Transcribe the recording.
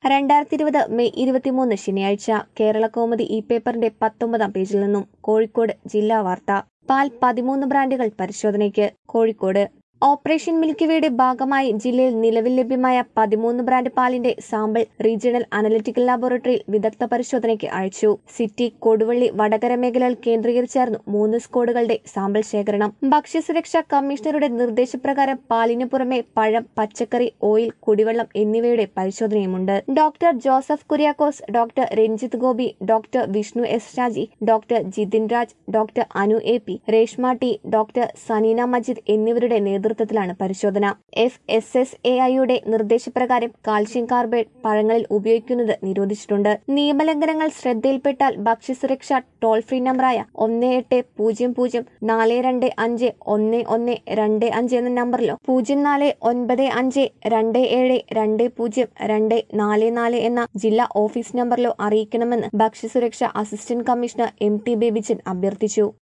രണ്ടായിരത്തി ഇരുപത് മെയ് ഇരുപത്തിമൂന്ന് ശനിയാഴ്ച കേരള കോമഡി ഇ പേപ്പറിന്റെ പത്തൊമ്പതാം പേജിൽ നിന്നും കോഴിക്കോട് ജില്ലാ വാർത്ത പാൽ പതിമൂന്ന് ബ്രാൻഡുകൾ പരിശോധനയ്ക്ക് കോഴിക്കോട് ഓപ്പറേഷൻ മിൽക്കിവേയുടെ ഭാഗമായി ജില്ലയിൽ നിലവിൽ ലഭ്യമായ പതിമൂന്ന് ബ്രാൻഡ് പാലിന്റെ സാമ്പിൾ റീജിയണൽ അനലിറ്റിക്കൽ ലാബോറട്ടറിയിൽ വിദഗ്ധ പരിശോധനയ്ക്ക് അയച്ചു സിറ്റി കൊടുവള്ളി വടകര മേഖലകൾ കേന്ദ്രീകരിച്ചായിരുന്നു മൂന്ന് സ്ക്വാഡുകളുടെ സാമ്പിൾ ശേഖരണം ഭക്ഷ്യസുരക്ഷാ കമ്മീഷണറുടെ നിർദ്ദേശപ്രകാരം പാലിനു പുറമെ പഴം പച്ചക്കറി ഓയിൽ കുടിവെള്ളം എന്നിവയുടെ പരിശോധനയുമുണ്ട് doctor Joseph Kuriakose doctor Ranjith Gopi doctor Vishnu S Shaji doctor Jithin Raj doctor Anu A P Reshma T doctor Saneena Majid എന്നിവരുടെ നേതൃത്വത്തിലാണ് പരിശോധന എഫ് എസ് എസ് എ ഐയുടെ നിർദ്ദേശപ്രകാരം കാൽഷ്യം കാർബൈഡ് പഴങ്ങളിൽ ഉപയോഗിക്കുന്നത് നിരോധിച്ചിട്ടുണ്ട് നിയമലംഘനങ്ങൾ ശ്രദ്ധയിൽപ്പെട്ടാൽ ഭക്ഷ്യസുരക്ഷാ ടോൾ ഫ്രീ നമ്പറായ ഒന്ന് എട്ട് പൂജ്യം പൂജ്യം നാല് രണ്ട് അഞ്ച് ഒന്ന് ഒന്ന് രണ്ട് അഞ്ച് എന്ന നമ്പറിലോ പൂജ്യം നാല് ഒൻപത് അഞ്ച് രണ്ട് ഏഴ് രണ്ട് പൂജ്യം രണ്ട് നാല് നാല് എന്ന ജില്ലാ ഓഫീസ് നമ്പറിലോ അറിയിക്കണമെന്ന് ഭക്ഷ്യസുരക്ഷാ assistant commissioner M T Babychan അഭ്യർത്ഥിച്ചു